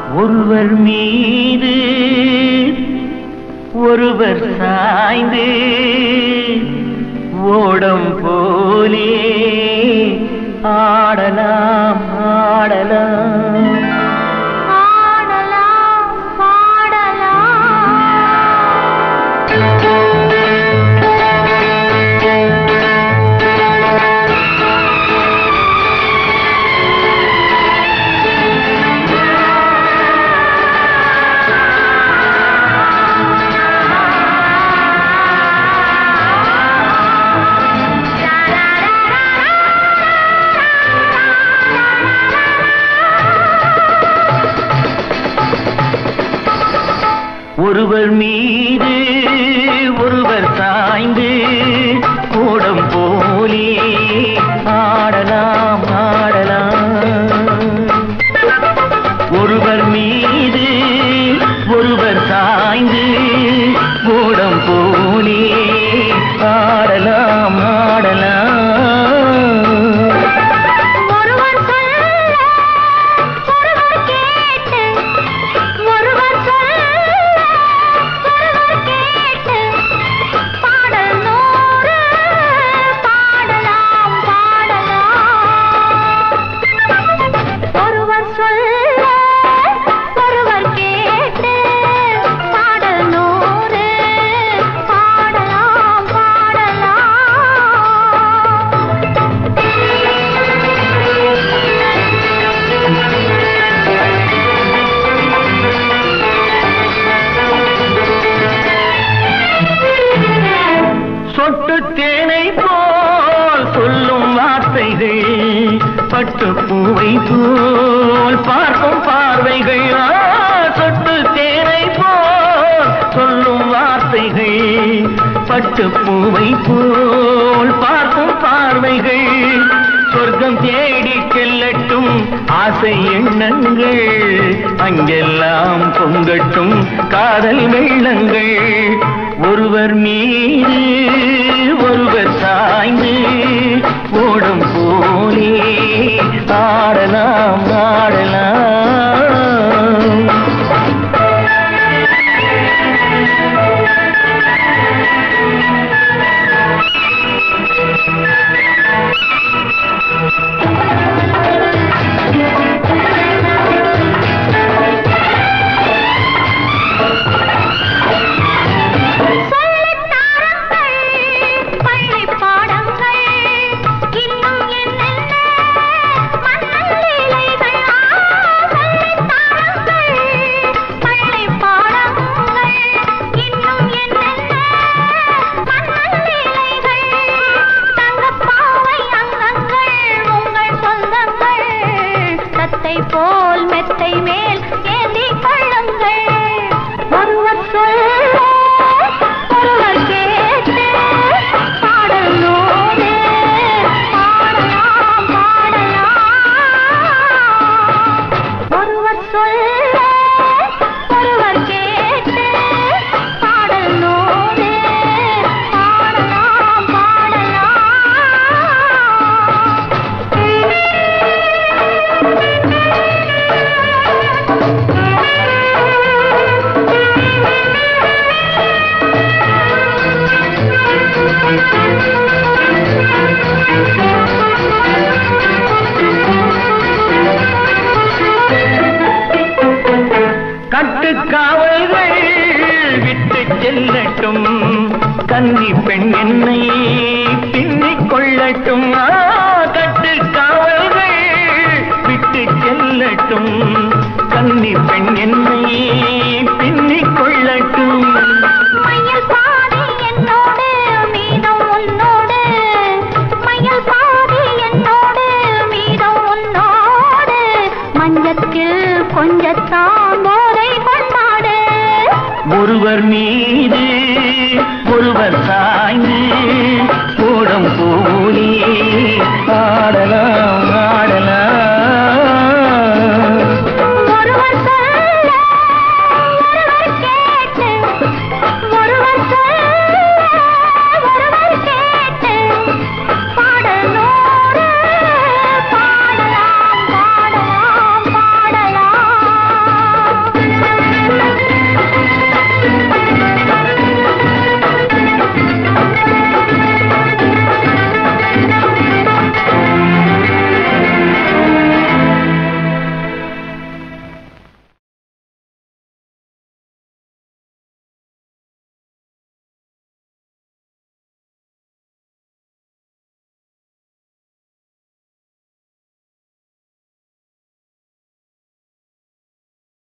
ஒருவர் மீது ஒருவர் சாய்ந்து ஓடம் போலே ஆடலாம் ஆடலாம் ஆடலாம் பாடலாம் ஒருவர் மீது ஒருவர் சாய்ந்து ஓடம் போலே ஆடலாம் ஆடலாம் ஒருவர் மீது ஒருவர் சாய்ந்து ஓடம் போலே ஆடலாம் ஆடலாம் ஒருவர் சொல்ல ஒருவர் கேட்டு ஒருவர் சொல்ல ஒருவர் கேட்டு பாடல் நூறு பாடலாம் பாடலாம் ஒருவர் சொல்ல ஒருவர் கேட்டு பாடல் நூறு பாடலாம் பாடலாம் சொட்டு தேனை போல் சொல்லும் வார்த்தைகள் பட்டு பூவை போல் பார்க்கும் பார்வைகள் ஆ, சொட்டு தேனை போல் சொல்லும் வார்த்தைகள் பட்டு பூவை போல் பார்க்கும் பார்வைகள் சொர்க்கம் தேடி செல்லட்டும் ஆசை எண்ணங்கள் அங்கெல்லாம் பொங்கட்டும் காதல் வெள்ளங்கள் ஒருவர் மீது ஒருவர் சாய்ந்து ஓடும் போலே ஆடலாம் ஆடலாம் சொல்லித்தாருங்கள் பள்ளிப் பாடங்கள் இன்னும் என்னென்ன மன்னன் லீலைகள் ஆ, சொல்லித்தாருங்கள் பள்ளிப் பாடங்கள் இன்னும் என்னென்ன மன்னன் லீலைகள் தங்கப்பாவை அங்கங்கள் உங்கள் சொந்தங்கள் தத்தை போல் மெத்தை மேல் ஏந்தி கொள்ளுங்கள் ஒருவர் சொல்ல ஒருவர் கேட்டு பாடல் நூறு பாடலாம் பாடலாம் ஒருவர் சொல்ல ஒருவர் கேட்டு பாடல் நூறு பாடலாம் பாடலாம் கட்டுக்காவல்கள் விட்டு செல்லட்டும் கன்னி பெண் என்னை பின்னிக் கொள்ளட்டும் ஆ, கட்டுக்காவல்கள் விட்டு செல்லட்டும் கன்னி பெண் என்னை பின்னிக் கொள்ளட்டும் மயில் பாதி என்னோடு மீதம் உன்னோடு மயில் பாதி என்னோடு மீதம் உன்னோடு மஞ்சத்தில் கொஞ்சத்தான் போதை கொண்டாடு ஒருவர் மீது ஒருவர் சாய்ந்து ஓடம் போலே ஆடலாம் ஆடலாம்